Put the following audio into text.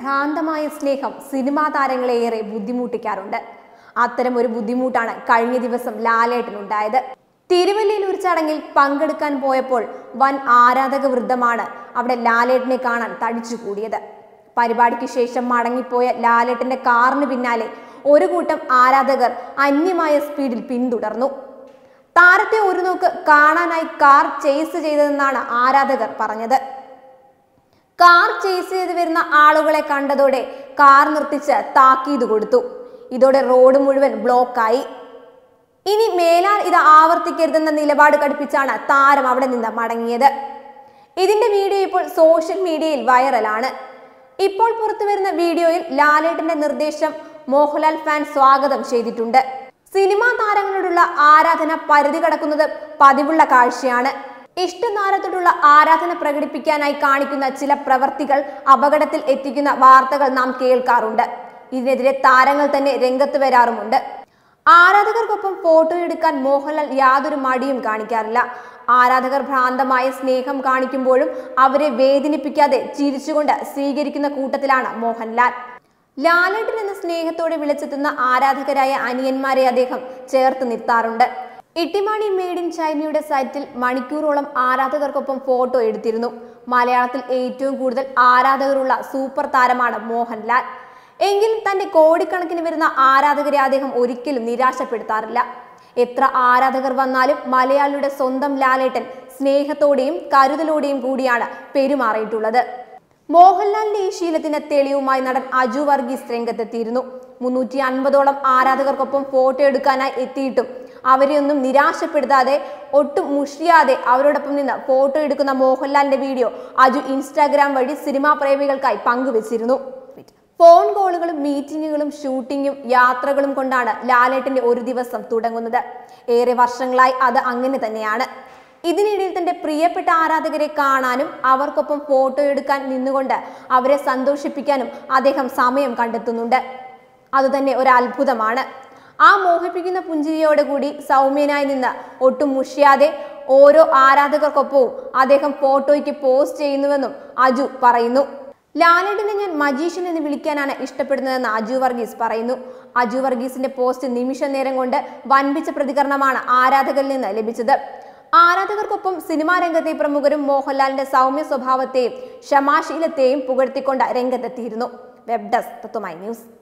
ഭ്രാന്തമായ സ്നേഹം സിനിമാ താരങ്ങളെ ഏറെ ബുദ്ധിമുട്ടിക്കാറുണ്ട് അത്തരം ഒരു ബുദ്ധിമുട്ടാണ് കഴിഞ്ഞ ദിവസം ലാലേട്ടനുണ്ടായത് തിരുവല്ലയിൽ ഒരു ചടങ്ങിൽ പങ്കെടുക്കാൻ പോയപ്പോൾ വൻ ആരാധക വൃദ്ധമാണ് അവിടെ ലാലേട്ടനെ കാണാൻ തടിച്ചുകൂടിയത് പരിപാടിക്ക് ശേഷം മടങ്ങിപ്പോയ ലാലേട്ടന്റെ കാറിന് പിന്നാലെ ഒരു കൂട്ടം ആരാധകർ അന്യമായ സ്പീഡിൽ പിന്തുടർന്നു താരത്തെ ഒരു നോക്ക് കാണാനായി കാർ ചേസ് ചെയ്തതെന്നാണ് ആരാധകർ പറഞ്ഞത് കാർ ചേസ് ചെയ്ത് വരുന്ന ആളുകളെ കണ്ടതോടെ കാർ നിർത്തിച്ച് താക്കീത് കൊടുത്തു ഇതോടെ റോഡ് മുഴുവൻ ബ്ലോക്കായി ഇനി മേലാൽ ഇത് ആവർത്തിക്കരുതെന്ന നിലപാട് കടുപ്പിച്ചാണ് താരം അവിടെ നിന്ന് മടങ്ങിയത് ഇതിന്റെ വീഡിയോ ഇപ്പോൾ സോഷ്യൽ മീഡിയയിൽ വൈറലാണ് ഇപ്പോൾ പുറത്തു വരുന്ന വീഡിയോയിൽ ലാലേട്ടന്റെ നിർദ്ദേശം മോഹൻലാൽ ഫാൻ സ്വാഗതം ചെയ്തിട്ടുണ്ട് സിനിമാ താരങ്ങളോടുള്ള ആരാധന പരിധി കടക്കുന്നത് പതിവുള്ള കാഴ്ചയാണ് ഇഷ്ടതാരത്തോടുള്ള ആരാധന പ്രകടിപ്പിക്കാനായി കാണിക്കുന്ന ചില പ്രവർത്തികൾ അപകടത്തിൽ എത്തിക്കുന്ന വാർത്തകൾ നാം കേൾക്കാറുണ്ട് ഇതിനെതിരെ താരങ്ങൾ തന്നെ രംഗത്ത് വരാറുമുണ്ട് ആരാധകർക്കൊപ്പം ഫോട്ടോ എടുക്കാൻ മോഹൻലാൽ യാതൊരു മടിയും കാണിക്കാറില്ല ആരാധകർ ഭ്രാന്തമായ സ്നേഹം കാണിക്കുമ്പോഴും അവരെ വേദനിപ്പിക്കാതെ ചിരിച്ചുകൊണ്ട് സ്വീകരിക്കുന്ന കൂട്ടത്തിലാണ് മോഹൻലാൽ ലാലേട്ടൻ എന്ന സ്നേഹത്തോടെ വിളിച്ചെത്തുന്ന ആരാധകരായ അനിയന്മാരെ അദ്ദേഹം ചേർത്ത് നിർത്താറുണ്ട് ഇട്ടിമാണി മെയ്ഡ് ഇൻ ചൈനയുടെ സൈറ്റിൽ മണിക്കൂറോളം ആരാധകർക്കൊപ്പം ഫോട്ടോ എടുത്തിരുന്നു മലയാളത്തിൽ ഏറ്റവും കൂടുതൽ ആരാധകരുള്ള സൂപ്പർ താരമാണ് മോഹൻലാൽ എങ്കിലും തന്റെ കോടിക്കണക്കിന് വരുന്ന ആരാധകരെ അദ്ദേഹം ഒരിക്കലും നിരാശപ്പെടുത്താറില്ല എത്ര ആരാധകർ വന്നാലും മലയാളിയുടെ സ്വന്തം ലാലേട്ടൻ സ്നേഹത്തോടെയും കരുതലോടെയും കൂടിയാണ് പെരുമാറിയിട്ടുള്ളത് മോഹൻലാലിന്റെ ഈ ശീലത്തിന് തെളിവുമായി നടൻ അജു വർഗീസ് രംഗത്തെത്തിയിരുന്നു മുന്നൂറ്റി അൻപതോളം ആരാധകർക്കൊപ്പം ഫോട്ടോ എടുക്കാനായി എത്തിയിട്ടും അവരെ ഒന്നും നിരാശപ്പെടുത്താതെ ഒട്ടും മുഷിയാതെ അവരോടൊപ്പം നിന്ന് ഫോട്ടോ എടുക്കുന്ന മോഹൻലാലിന്റെ വീഡിയോ അജു ഇൻസ്റ്റാഗ്രാം വഴി സിനിമാ പ്രേമികൾക്കായി പങ്കുവച്ചിരുന്നു ഫോൺ കോളുകളും മീറ്റിങ്ങുകളും ഷൂട്ടിങ്ങും യാത്രകളും കൊണ്ടാണ് ലാലേട്ടന്റെ ഒരു ദിവസം തുടങ്ങുന്നത് ഏറെ വർഷങ്ങളായി അത് അങ്ങനെ തന്നെയാണ് ഇതിനിടയിൽ തന്റെ പ്രിയപ്പെട്ട ആരാധകരെ കാണാനും അവർക്കൊപ്പം ഫോട്ടോ എടുക്കാൻ നിന്നുകൊണ്ട് അവരെ സന്തോഷിപ്പിക്കാനും അദ്ദേഹം സമയം കണ്ടെത്തുന്നുണ്ട് അതുതന്നെ ഒരു അത്ഭുതമാണ് ആ മോഹിപ്പിക്കുന്ന പുഞ്ചിരിയോടെ കൂടി സൗമ്യനായി നിന്ന് ഒട്ടും മുഷിയാതെ ഓരോ ആരാധകർക്കൊപ്പവും അദ്ദേഹം ഫോട്ടോയ്ക്ക് പോസ്റ്റ് ചെയ്യുന്നുവെന്നും അജു പറയുന്നു ലാലേട്ടനെ ഞാൻ മജീഷ്യൻ എന്ന് വിളിക്കാനാണ് ഇഷ്ടപ്പെടുന്നതെന്ന് അജു വർഗീസ് പറയുന്നു അജു വർഗീസിന്റെ പോസ്റ്റ് നിമിഷ നേരം കൊണ്ട് വൻപിച്ച പ്രതികരണമാണ് ആരാധകരിൽ നിന്ന് ലഭിച്ചത് ആരാധകർക്കൊപ്പം സിനിമാ രംഗത്തെ പ്രമുഖരും മോഹൻലാലിന്റെ സൗമ്യ സ്വഭാവത്തെയും ക്ഷമാശീലത്തെയും പുകഴ്ത്തിക്കൊണ്ട് രംഗത്തെത്തിയിരുന്നു വെബ് ഡെസ്ക് തത്വമൈ ന്യൂസ്